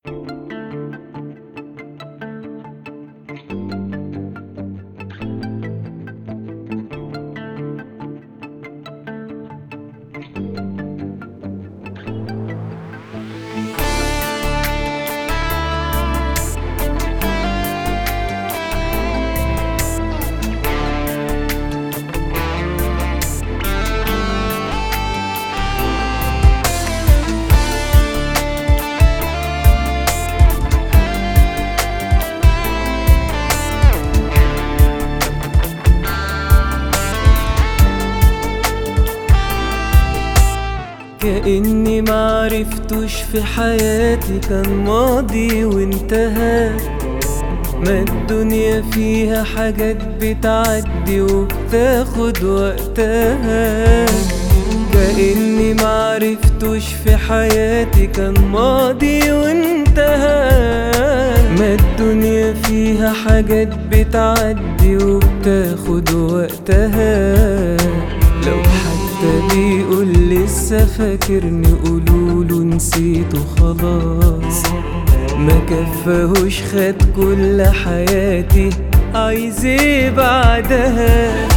كأني معرفتوش في حياتي كان ماضي وانتهى ما الدنيا فيها حاجات بتعدي وبتاخد وقتها كأني معرفتوش في حياتي كان ماضي وانتهى ما الدنيا فيها حاجات بتعدي وبتاخد وقتها لو حتى بيقول لسه فاكرني قولوله نسيته خلاص ما كفاهوش خد كل حياتي عايز ايه بعدها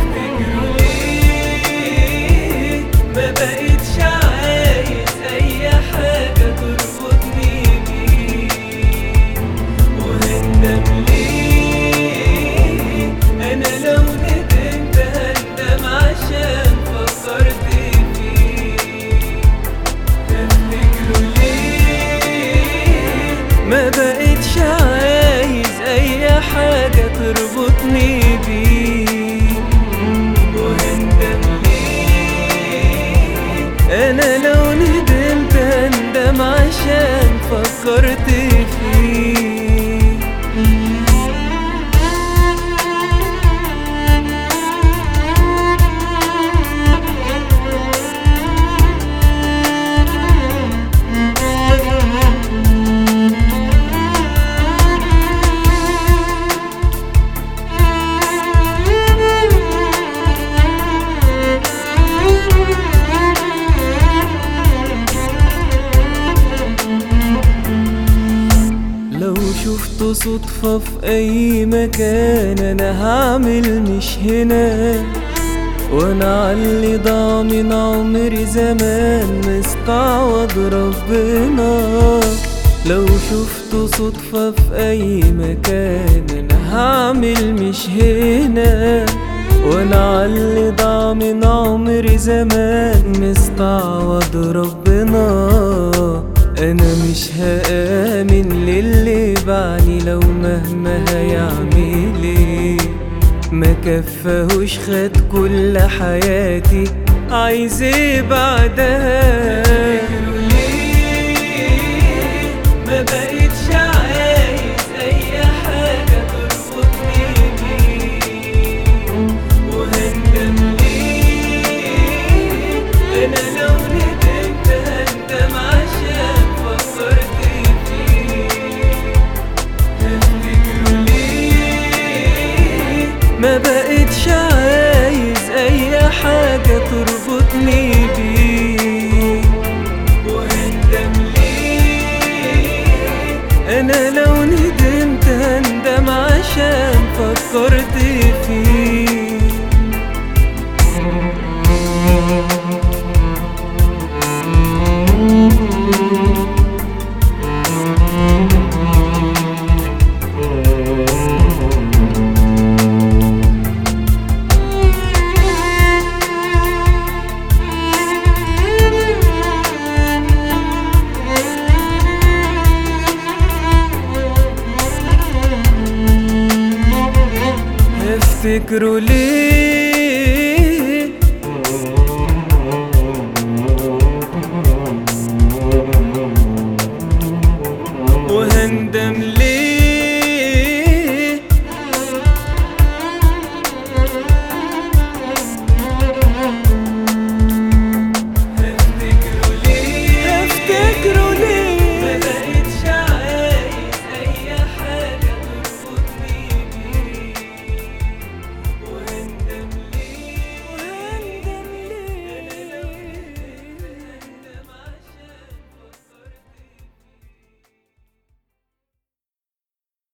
ما بقتش عايز اي حاجة تربطني بيه وهندم ليه انا لو ندمت هندم عشان فكرت فيه تفتكروا ليه ما بقتش عايز اي حاجة تربطني بيه وهندم ليه انا لو ندمت هندم عشان فكرت فيه لو شفته صدفة في أي مكان أنا هعمل مش هنا وأنا عاللي ضاع من عمري زمان مستعوض ربنا لو شفته صدفة في أي مكان أنا هعمل مش هنا وأنا عاللي ضاع من عمري زمان مستعوض ربنا انا مش هآمن للي بعني لو مهما هيعمل ايه ما كفاهوش خد كل حياتي عايز ايه بعدها ما بقتش عايز اي حاجة تربطني بيه وهندم ليه انا لو ندمت هندم عشان فكرت فيه تفتكروا ليه ما بقتش عايز اي حاجة تربطني بيه وهندم ليه انا لو ندمت هندم عشان فكرت فيه افتكروا ليه